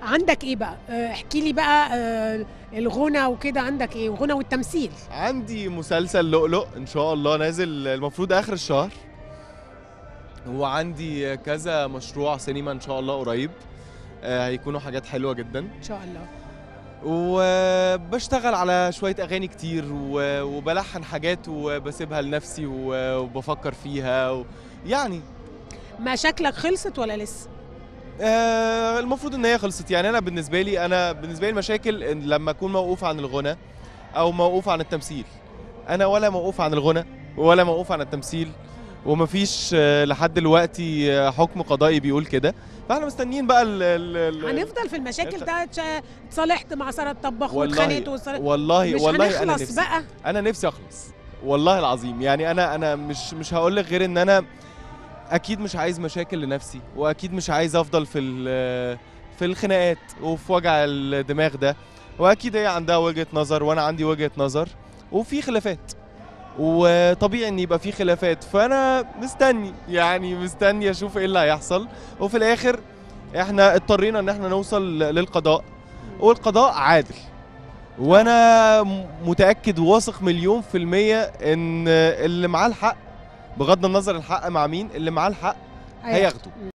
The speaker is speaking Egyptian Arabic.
عندك ايه بقى آه، احكي لي بقى آه، الغنى وكده عندك ايه الغنى والتمثيل عندي مسلسل لؤلؤ ان شاء الله نازل المفروض اخر الشهر وعندي كذا مشروع سينما ان شاء الله قريب آه، هيكونوا حاجات حلوه جدا ان شاء الله وبشتغل على شويه اغاني كتير و- وبلحن حاجات وبسيبها لنفسي و- وبفكر فيها و... يعني مشاكلك خلصت ولا لسه آه، المفروض ان هي خلصت يعني انا بالنسبه لي انا بالنسبه لي المشاكل إن لما اكون موقوف عن الغنى او موقوف عن التمثيل انا ولا موقوف عن الغنى ولا موقوف عن التمثيل ومفيش آه، لحد دلوقتي آه، حكم قضائي بيقول كده فاحنا مستنيين بقى ال ال ال هنفضل في المشاكل أنت- ده تش- اتصالحت مع ساره الطباخ والله واتخانقت وصار- والله مش والله انا هنخلص نفسي بقى انا نفسي اخلص والله العظيم يعني انا انا مش مش هقول لك غير ان انا اكيد مش عايز مشاكل لنفسي واكيد مش عايز افضل في ال- في الخناقات وفي وجع الدماغ ده واكيد هي عندها وجهة نظر وانا عندي وجهة نظر وفي خلافات وطبيعي ان يبقى في خلافات فانا مستني يعني مستني اشوف ايه اللي هيحصل وفي الاخر احنا اضطرينا ان احنا نوصل للقضاء والقضاء عادل وانا م- متاكد وواثق مليون في الميه ان اللي معاه الحق بغض النظر الحق مع مين اللي معاه الحق هياخده